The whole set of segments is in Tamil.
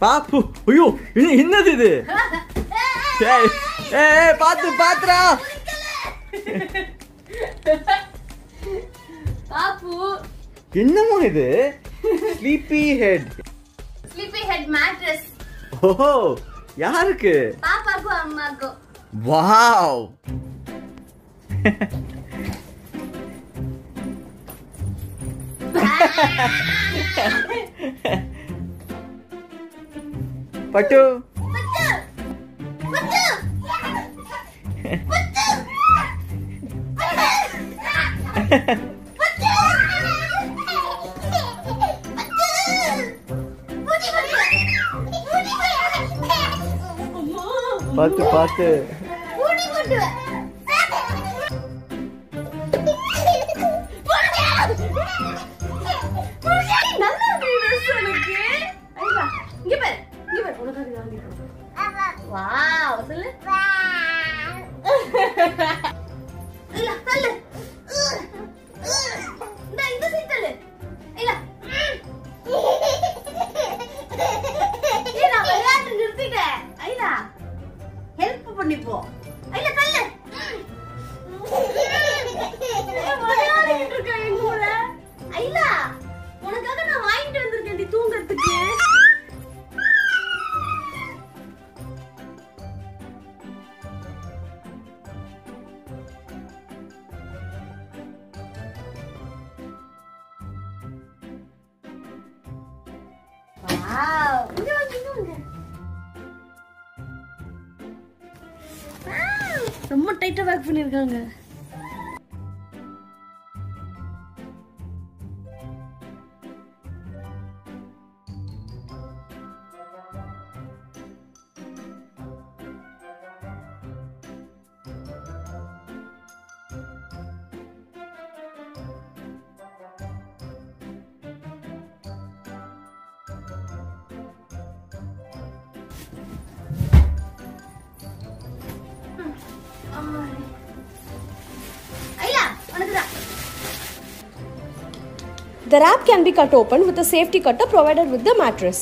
பாப்பு ஐயோ இது என்னது இது ஏய் ஏய், ஏய் பாத்து பாத்துடா பாப்பு என்னமோ இது sleepy head sleepy head mattress ஓஹோ யாருக்கு பாப்பாக்கும் அம்மாக்கும் வாவ் பட்டு பட்டு பட்டு பட்டு பாத்து பாத்து நல்லா இருக்கு dress உனக்கு. ஐயா, இங்க பாரு, இங்க பாரு, உனக்காக இது வாங்கிருக்கோம். வாவ், சொல்லு. ஐயா, தள்ளு. இந்தா, இந்த side தள்ளு. ஐயா. ஏய், நான் விளையாட்டு நிறுத்திட்டேன். ஐயா, help பண்ணிப்போ. ஐயா, தள்ளு. ஏய், விளையாடிக்கிட்டு இருக்க என் கூட. ஐயா, உனக்காக நான் வாங்கிட்டு வந்திருக்கேன்டி தூங்கறதுக்கு Wow. இங்க வாங்க, இங்க வாங்க. Wow. ரொம்ப டைட்டா பேக் பண்ணிருக்காங்க ஐயா உனக்குதான் The wrap can be cut open with a safety cutter provided with the mattress.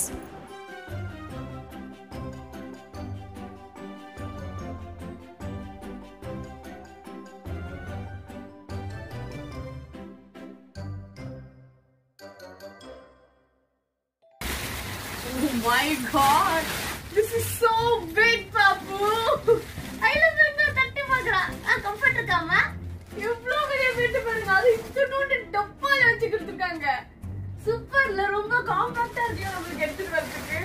Oh my god! This is so big, Papu! I love it. தட்டி பார்க்கறான். ஆ, comfort இருக்காமா? எவ்வளவு பெரிய bed பாருங்க. அது இத்தனூண்டு டப்பால வச்சு கொடுத்திருக்காங்க. சூப்பர்ல ரொம்ப காம்பாக்டா இருக்கு நம்மளுக்கு எடுத்துட்டு வரதுக்கு.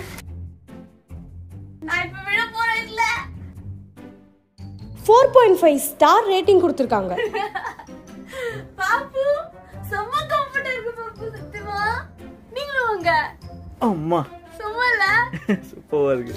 நான் இப்ப விட போறேன் இல்ல. 4.5 ஸ்டார் ரேட்டிங் கொடுத்துருக்காங்க பாப்பு செம்ம கம்ஃபர்ட்டா இருக்கு பாப்பு சத்தியமா. நீங்களும் வாங்க. அம்மா சும்மா இல்ல? சூப்பரா இருக்கு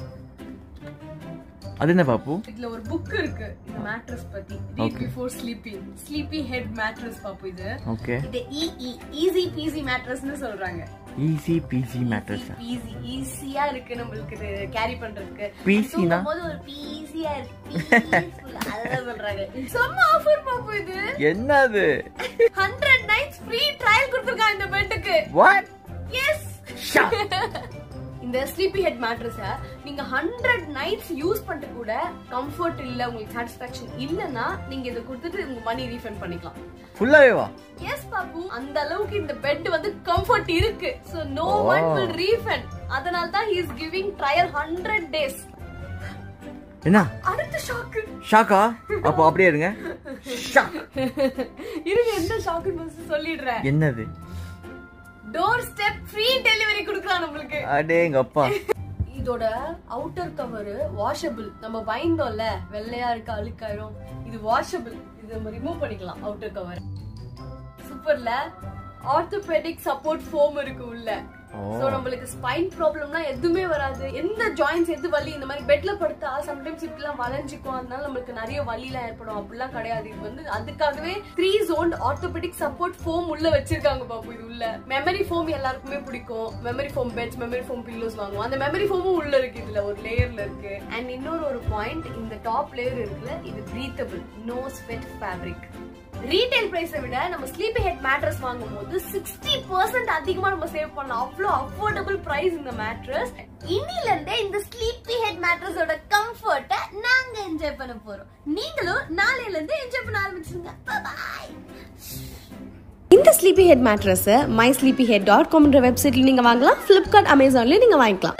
அது என்ன பாப்பு இதுல ஒரு புக் இருக்கு இந்த மேட்ரஸ் பத்தி read Okay. Before sleeping sleepy head mattress பாப்பு இது ஓகே இது இஇ ஈஸி பீசி மேட்ரஸ்னு சொல்றாங்க ஈஸி பிசி மேட்டர்ஸ் ஈஸி ஈஸியா இருக்கு நம்மளுக்கு இது கேரி பண்றதுக்கு PC னா? போது ஒரு பீஸியா இருக்கு peaceful. அதான் சொல்றாங்க செம்ம ஆஃபர் பாப்பு இது என்னது 100 நைட்ஸ் ஃப்ரீ ட்ரையல் கொடுத்திருக்காங்க இந்த பெட்டுக்கு வாட் எஸ் இந்த ஸ்லீப்பி ஹெட் மேட்ரஸ நீங்க ஹண்ட்ரட் நைட்ஸ் யூஸ் பண்ணிட்டு கூட கம்ஃபர்ட் இல்ல உங்களுக்கு சாட்டிஸ்பாக்சன் இல்லனா நீங்க இதை கொடுத்துட்டு உங்க மணி ரீஃபண்ட் பண்ணிக்கலாம் ஃபுல்லாவே வா எஸ் பாப்பு அந்த அளவுக்கு இந்த பெட் வந்து கம்ஃபர்ட் இருக்கு so no Oh. One will refund அதனால தான் he is giving trial hundred days என்ன அடுத்த ஷாக்கு ஷாக்கா அப்போ அப்படியே இருங்க ஷாக் இருங்க எந்த ஷாக்குன்னு ஃபர்ஸ்ட் சொல்லிடுறேன் என்னது டோர் ஸ்டெப் ஃப்ரீ டெலிவரி கொடுக்குறான் நம்மளுக்கு அடே எங்க அப்பா இதோட அவுட்டர் கவர் வாஷபிள் நம்ம பயந்தோம்ல வெள்ளையா இருக்க அழுக்காயிரும் இது வாஷபிள் இது நம்ம ரிமூவ் பண்ணிக்கலாம் அவுட்டர் கவர் சூப்பர்ல ஆர்த்தோபெடிக் சப்போர்ட் ஃபோம் இருக்கு உள்ள ஓ. சோ நம்மளுக்கு ஸ்பைன் ப்ராப்ளம்னா எதுவுமே வராது எந்த ஜாயின்ஸ் எது வலி இந்த மாதிரி பெட்ல படுத்தா சம்டைம்ஸ் இப்படிலாம் வளைஞ்சிக்கும் அதனால நம்மளுக்கு நிறைய வலிலாம் ஏற்படும் அப்படிலாம் கிடையாது இது வந்து அதுக்காகவே three zone orthopedic support foam உள்ள வச்சிருக்காங்க பாப்பு இது உள்ள மெமரி ஃபோம் எல்லாருக்குமே பிடிக்கும் memory foam beds memory foam pillows வாங்குவோம் அந்த மெமரி ஃபோமும் உள்ள இருக்கு இதுல ஒரு லேயர்ல இருக்கு அண்ட் இன்னொரு ஒரு பாயிண்ட் இந்த டாப் லேயர் இருக்குல்ல இது breathable no sweat fabric retail பிரைஸை விட நம்ம ஸ்லீப்பி ஹெட் மேட்ரஸ் வாங்கும்போது சிக்ஸ்டி பர்சன்ட் அதிகமா நம்ம சேவ் பண்ணலாம் அவ்வளோ அஃபோர்டபுள் பிரைஸ் இந்த மேட்ரஸ் இன்னில இருந்தே இந்த ஸ்லீப்பி ஹெட் மேட்ரஸோட கம்ஃபர்ட்டை நாங்க என்ஜாய் பண்ண போறோம் நீங்களும் நாளையில இருந்து என்ஜாய் பண்ண ஆரம்பிச்சிருங்க பாய் இந்த ஸ்லீப்பி ஹெட் மேட்ரஸை மை ஸ்லீப்பி ஹெட் டாட் காம்ன்ற வெப்சைட்ல நீங்க வாங்கலாம் ஃப்ளிப்கார்ட் அமேசான்லயும் நீங்க வாங்கிக்கலாம்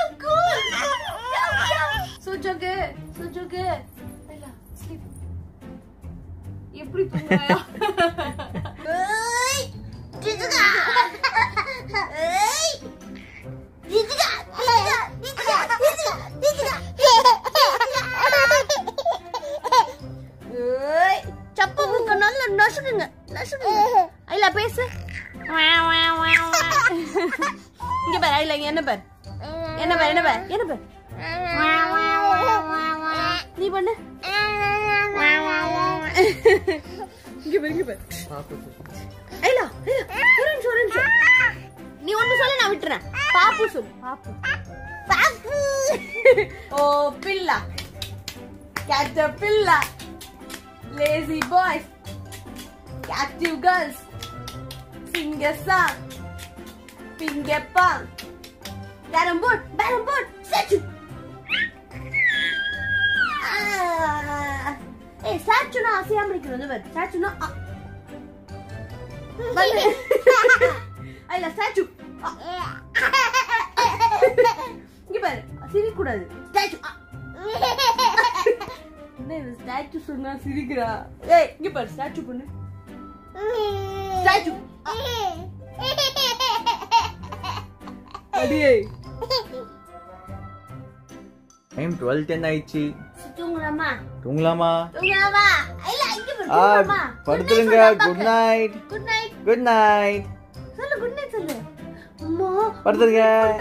சுஜோக்கு சுஜோக்கு ஸ்லீப் எப்படி தூங்குறாயா சப்ப புக்க நல்லா நசுக்குங்க நசுக்குங்க ஐல பேசு இங்க பாரு ஐல என்ன பாரு என்ன பாரு என்ன பாரு என்ன பாரு நீ பண்ணு இங்க பாரு இங்க பாரு ஐலா ஐலா ஒரு நிமிஷம் ஒரு நிமிஷம் நீ ஒண்ணு சொல்லு நான் விட்டுறேன் பாப்பு சொல்லு பாப்பு பாப்பு ஓ பில்லா கேட்ட பில்லா lazy boys active girls singer song finger bong carrom board பேரம் போர்ட் ஸ்டாச்சு ஏய் ஸ்டாச்சுனா அசையாம இருக்கிறது வர் ஸ்டாச்சுனா இல்ல ஸ்டாச்சு இங்க பாரு சிரிக்க கூடாது ஸ்டாச்சு என்ன இது ஸ்டாச்சு சொன்னா சிரிக்கிறா ஏய் இங்க பாரு ஸ்டாச்சு பண்ணு ஸ்டாச்சு அடியே டைம் டுவெல் டென் ஆயிடுச்சு தூங்குறாமா தூங்கலாமா தூங்குறாமா இல்ல இங்க பாரு ஆ தூங்குறாமா படுத்துருங்க good night good night good night சொல்லு குட் நைட் சொல்லு அம்மா படுத்துருங்க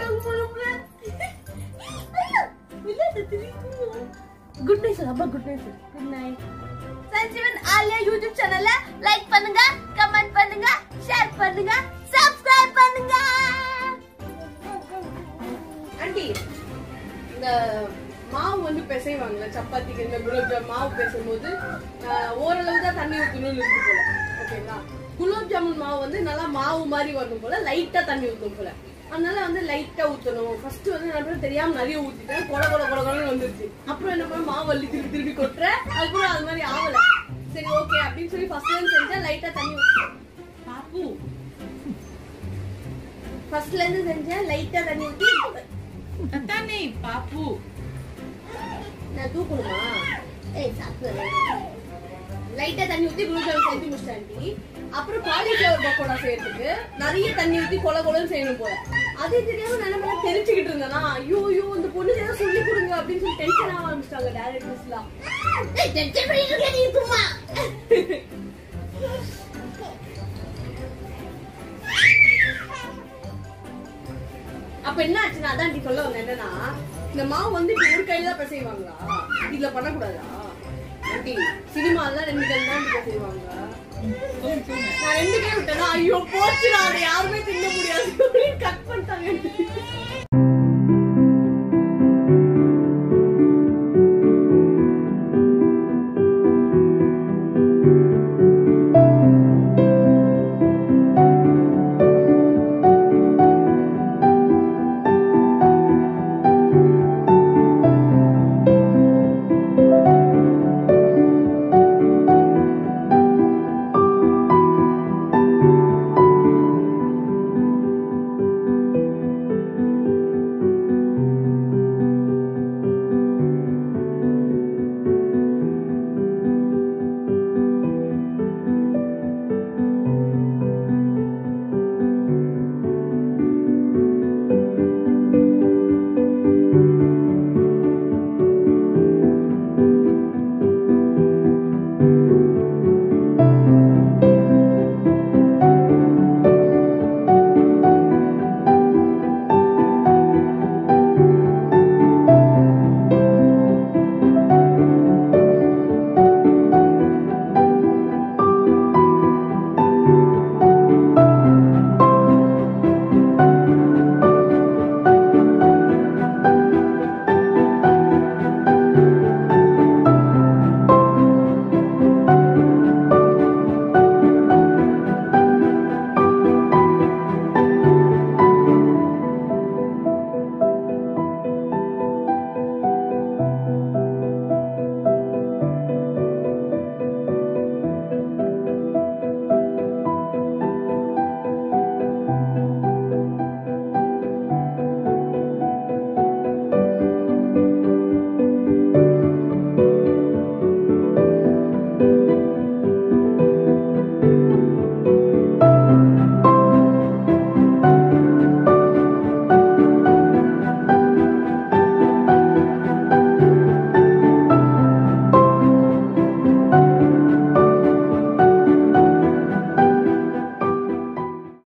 குட் நைட் சார் அப்பா good night sir good night Sanjeevan Alia YouTube சேனல்ல லைக் பண்ணுங்க கமெண்ட் பண்ணுங்க ஷேர் பண்ணுங்க சப்ஸ்கிரைப் பண்ணுங்க ஆண்டி இந்த மாவு வந்து பிசைவாங்கல்ல சப்பாத்திக்கு இந்த குலோப் ஜாம் மாவு பிசையும்போது ஆஹ், ஓரளவு தான் தண்ணி ஊற்றணும்னு இருக்கு போல ஓகேங்களா குலோப் ஜாமுன் மாவு வந்து நல்லா மாவு மாதிரி வரணும் போல லைட்டா தண்ணி ஊற்றணும் போல அதனால வந்து லைட்டா ஊத்தணும் ஃபர்ஸ்ட் வந்து என்ன பண்ண தெரியாம நிறைய ஊத்திட்டேன் கொல கொல கொல கொலன்னு வந்துருச்சு அப்புறம் என்ன பண்ண மாவு அள்ளி திருப்பி திருப்பி கொட்டுறேன் அதுக்கப்புறம் அது மாதிரி ஆகல சரி ஓகே அப்படின்னு சொல்லி ஃபர்ஸ்ட் டைம் செஞ்சா லைட்டா தண்ணி ஊத்து. பாப்பு ஃபர்ஸ்ட்ல இருந்து செஞ்சேன் லைட்டா தண்ணி ஊத்தி அத்தானே பாப்பு நான் தூக்கணுமா ஏய் சாப்பிடு லைட்டா தண்ணி ஊத்தி குலோப் ஜாமுன் செஞ்சு முடிச்சிட்டேன் ஆண்டி. அப்புறம் காலிஃபிளவர் பக்கோடா செய்யறதுக்கு நிறைய தண்ணி ஊத்தி கொல கொலன்னு செய்யணும் போல அது தெரியாம நான் என்ன பண்ண தெரிச்சுக்கிட்டு இருந்தேனா ஐயோ ஐயோ இந்த பொண்ணு ஏதோ சொல்லி கொடுங்க அப்படின்னு சொல்லி டென்ஷன் ஆக ஆரம்பிச்சிட்டாங்க டேரக்டர்ஸ்லாம் டென்ஷன் பண்ணிட்டு இருக்க நீ சும்மா அப்ப என்ன ஆச்சுன்னா அதான் ஆண்டி சொல்ல வந்தேன் என்னன்னா இந்த மாவு வந்து இப்படி ஒரு கையில தான் பிசைவாங்களா இதுல பண்ணக்கூடாதா ஆண்டி சினிமால ரெண்டு கையில தான் இப்படி பிசைவாங்க நான் ரெண்டு கை விட்டேன்னா ஐயோ போச்சு நான் அதை யாருமே திங்க முடியாது கட் பண்ணிட்டாங்க